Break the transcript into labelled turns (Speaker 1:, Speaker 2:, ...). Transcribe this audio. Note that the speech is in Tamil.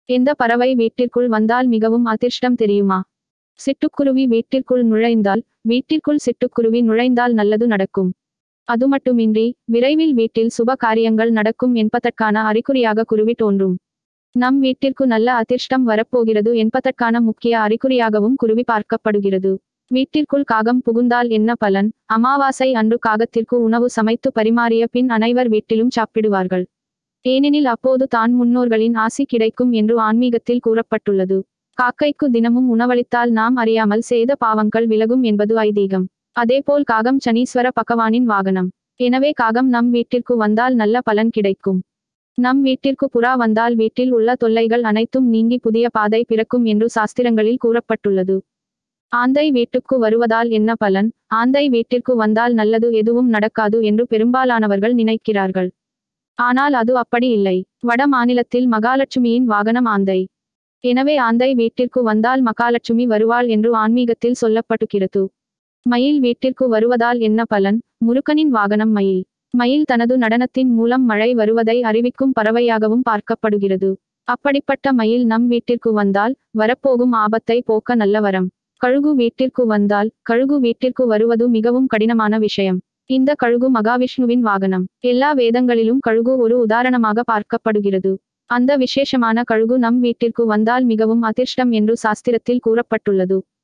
Speaker 1: எந்த பறவை வீட்டிற்குள் வந்தால் மிகவும் அதிர்ஷ்டம் தெரியுமா சிட்டுக்குருவி வீட்டிற்குள் நுழைந்தால் வீட்டிற்குள் சிட்டுக்குருவி நுழைந்தால் நல்லது நடக்கும் அதுமட்டுமின்றி விரைவில் வீட்டில் சுப காரியங்கள் நடக்கும் என்பதற்கான அறிகுறியாக குருவி தோன்றும் நம் வீட்டிற்கு நல்ல அதிர்ஷ்டம் வரப்போகிறது என்பதற்கான முக்கிய அறிகுறியாகவும் குருவி பார்க்கப்படுகிறது வீட்டிற்குள் காகம் புகுந்தால் என்ன பலன் அமாவாசை அன்று காகத்திற்கு உணவு சமைத்து பரிமாறிய பின் அனைவர் வீட்டிலும் சாப்பிடுவார்கள் ஏனெனில் அப்போது தான் முன்னோர்களின் ஆசி கிடைக்கும் என்று ஆன்மீகத்தில் கூறப்பட்டுள்ளது காக்கைக்கு தினமும் உணவளித்தால் நாம் அறியாமல் செய்த பாவங்கள் விலகும் என்பது ஐதீகம் அதேபோல் காகம் சனீஸ்வர பகவானின் வாகனம் எனவே காகம் நம் வீட்டிற்கு வந்தால் நல்ல பலன் கிடைக்கும் நம் வீட்டிற்கு புறா வந்தால் வீட்டில் உள்ள தொல்லைகள் அனைத்தும் நீங்கி புதிய பாதை பிறக்கும் என்று சாஸ்திரங்களில் கூறப்பட்டுள்ளது ஆந்தை வீட்டுக்கு வருவதால் என்ன பலன் ஆந்தை வீட்டிற்கு வந்தால் நல்லது எதுவும் நடக்காது என்று பெரும்பாலானவர்கள் நினைக்கிறார்கள் ஆனால் அது அப்படி இல்லை வட மாநிலத்தில் மகாலட்சுமியின் வாகனம் ஆந்தை எனவே ஆந்தை வீட்டிற்கு வந்தால் மகாலட்சுமி வருவாள் என்று ஆன்மீகத்தில் சொல்லப்பட்டுகிறது மயில் வீட்டிற்கு வருவதால் என்ன பலன் முருகனின் வாகனம் மயில் மயில் தனது நடனத்தின் மூலம் மழை வருவதை அறிவிக்கும் பறவையாகவும் பார்க்கப்படுகிறது அப்படிப்பட்ட மயில் நம் வீட்டிற்கு வந்தால் வரப்போகும் ஆபத்தை போக்க நல்ல வரம் கழுகு வீட்டிற்கு வந்தால் கழுகு வீட்டிற்கு வருவது மிகவும் கடினமான விஷயம் இந்த கழுகு மகாவிஷ்ணுவின் வாகனம் எல்லா வேதங்களிலும் கழுகு ஒரு உதாரணமாக பார்க்கப்படுகிறது அந்த விசேஷமான கழுகு நம் வீட்டிற்கு வந்தால் மிகவும் அதிர்ஷ்டம் என்று சாஸ்திரத்தில் கூறப்பட்டுள்ளது